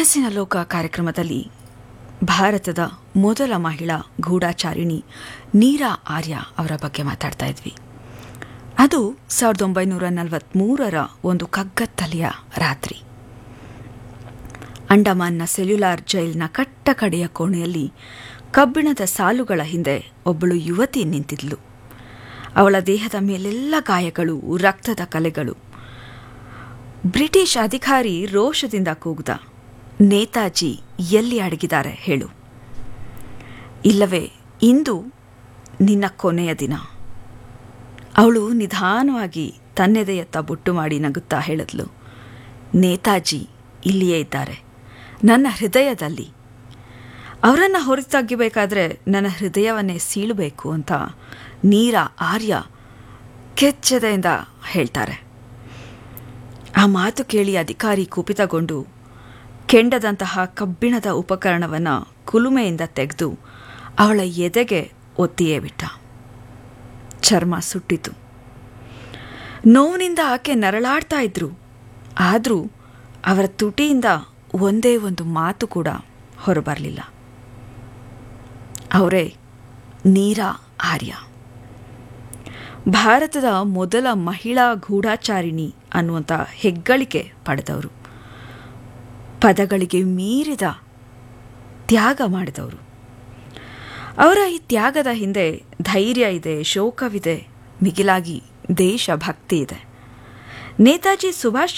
ಕನಸಿನ ಲೋಕ ಕಾರ್ಯಕ್ರಮದಲ್ಲಿ ಭಾರತದ ಮೊದಲ ಮಹಿಳಾ ಗೂಢಾಚಾರಿಣಿ ನೀರಾ ಆರ್ಯ ಅವರ ಬಗ್ಗೆ ಮಾತಾಡ್ತಾ ಇದ್ವಿ ಅದು ಸಾವಿರದ ಒಂಬೈನೂರ ನಲವತ್ತ್ಮೂರರ ಒಂದು ಕಗ್ಗತ್ತಲೆಯ ರಾತ್ರಿ ಅಂಡಮಾನ್ನ ಸೆಲ್ಯುಲಾರ್ ಜೈಲಿನ ಕಟ್ಟ ಕಡೆಯ ಕೋಣೆಯಲ್ಲಿ ಕಬ್ಬಿಣದ ಸಾಲುಗಳ ಹಿಂದೆ ಒಬ್ಬಳು ಯುವತಿ ನಿಂತಿದ್ಲು ಅವಳ ದೇಹದ ಮೇಲೆಲ್ಲ ಗಾಯಗಳು ರಕ್ತದ ಕಲೆಗಳು ಬ್ರಿಟಿಷ್ ಅಧಿಕಾರಿ ರೋಷದಿಂದ ಕೂಗ್ದ ನೇತಾಜಿ ಎಲ್ಲಿ ಅಡಗಿದ್ದಾರೆ ಹೇಳು ಇಲ್ಲವೇ ಇಂದು ನಿನ್ನ ಕೊನೆಯ ದಿನ ಅವಳು ನಿಧಾನವಾಗಿ ತನ್ನೆದೆಯತ್ತ ಬುಟ್ಟು ಮಾಡಿ ನಗುತ್ತಾ ಹೇಳಿದ್ಲು ನೇತಾಜಿ ಇಲ್ಲಿಯೇ ಇದ್ದಾರೆ ನನ್ನ ಹೃದಯದಲ್ಲಿ ಅವರನ್ನು ಹೊರತೆಗೆಯಬೇಕಾದ್ರೆ ನನ್ನ ಹೃದಯವನ್ನೇ ಸೀಳಬೇಕು ಅಂತ ನೀರ ಆರ್ಯ ಕೆಚ್ಚದೆಯಿಂದ ಹೇಳ್ತಾರೆ ಆ ಮಾತು ಕೇಳಿ ಅಧಿಕಾರಿ ಕುಪಿತಗೊಂಡು ಕೆಂಡದಂತಹ ಕಬ್ಬಿಣದ ಉಪಕರಣವನ್ನು ಕುಲುಮೆಯಿಂದ ತೆಗೆದು ಅವಳ ಎದೆಗೆ ಒತ್ತಿಯೇ ಬಿಟ್ಟ ಚರ್ಮ ಸುಟ್ಟಿತು ನೋವಿನಿಂದ ಆಕೆ ನರಳಾಡ್ತಾ ಇದ್ರು ಆದರೂ ಅವರ ತುಟಿಯಿಂದ ಒಂದೇ ಒಂದು ಮಾತು ಕೂಡ ಹೊರಬರಲಿಲ್ಲ ಅವರೇ ನೀರಾ ಆರ್ಯ ಭಾರತದ ಮೊದಲ ಮಹಿಳಾ ಗೂಢಾಚಾರಿಣಿ ಅನ್ನುವಂಥ ಹೆಗ್ಗಳಿಕೆ ಪಡೆದವರು ಪದಗಳಿಗೆ ಮೀರಿದ ತ್ಯಾಗ ಮಾಡಿದವರು ಅವರ ಈ ತ್ಯಾಗದ ಹಿಂದೆ ಧೈರ್ಯ ಇದೆ ಶೋಕವಿದೆ ಮಿಗಿಲಾಗಿ ದೇಶಭಕ್ತಿ ಇದೆ ನೇತಾಜಿ ಸುಭಾಷ್